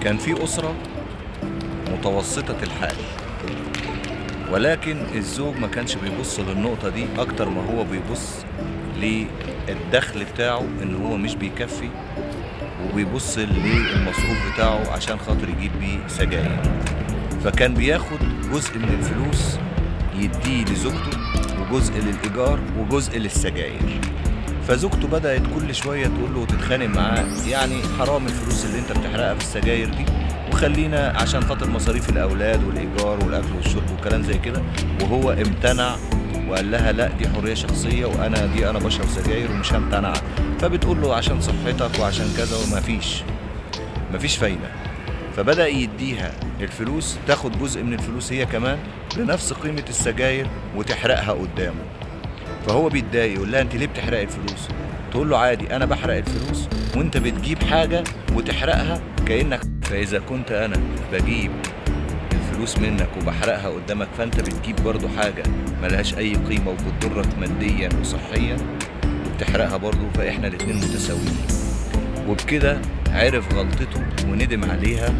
كان في أسرة متوسطة الحال ولكن الزوج ما كانش بيبص للنقطة دي أكتر ما هو بيبص للدخل بتاعه إن هو مش بيكفي وبيبص للمصروف بتاعه عشان خاطر يجيب بيه سجاير فكان بياخد جزء من الفلوس يديه لزوجته وجزء للإيجار وجزء للسجاير فزوجته بدأت كل شوية تقول له وتتخانق معاه يعني حرام الفلوس اللي انت بتحرقها في السجاير دي وخلينا عشان خاطر مصاريف الأولاد والإيجار والأكل والشرب وكلام زي كده وهو امتنع وقال لها لا دي حرية شخصية وأنا دي أنا بشرب سجاير ومش همتنع فبتقول له عشان صحتك وعشان كذا ومفيش مفيش فايدة فبدأ يديها الفلوس تاخد جزء من الفلوس هي كمان بنفس قيمة السجاير وتحرقها قدامه فهو بيتضايق يقول لها انت ليه بتحرقي الفلوس تقول له عادي انا بحرق الفلوس وانت بتجيب حاجة وتحرقها كأنك فإذا كنت انا بجيب الفلوس منك وبحرقها قدامك فانت بتجيب برضو حاجة ملهاش اي قيمة وبتضرك ماديا وصحيا وبتحرقها برضو فاحنا الاتنين متساويين وبكده عرف غلطته وندم عليها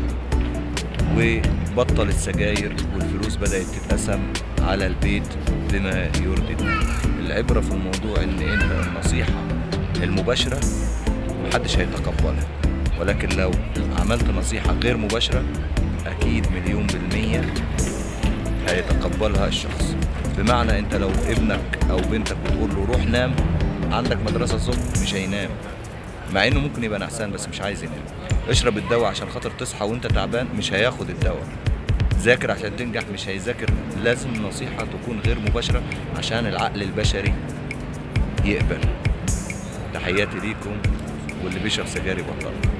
وبطل السجاير والفلوس بدأت تتقسم على البيت بما يرضي الله العبرة في الموضوع ان انت النصيحة المباشرة محدش هيتقبلها ولكن لو عملت نصيحة غير مباشرة اكيد مليون بالمية هيتقبلها الشخص بمعنى انت لو ابنك او بنتك بتقول له روح نام عندك مدرسة الصبح مش هينام مع انه ممكن يبقى نعسان بس مش عايز ينام اشرب الدواء عشان خاطر تصحى وانت تعبان مش هياخد الدواء ذاكر عشان تنجح مش هيذاكر لازم النصيحة تكون غير مباشرة عشان العقل البشري يقبل تحياتي ليكم واللي بيشرب سجاير يبطل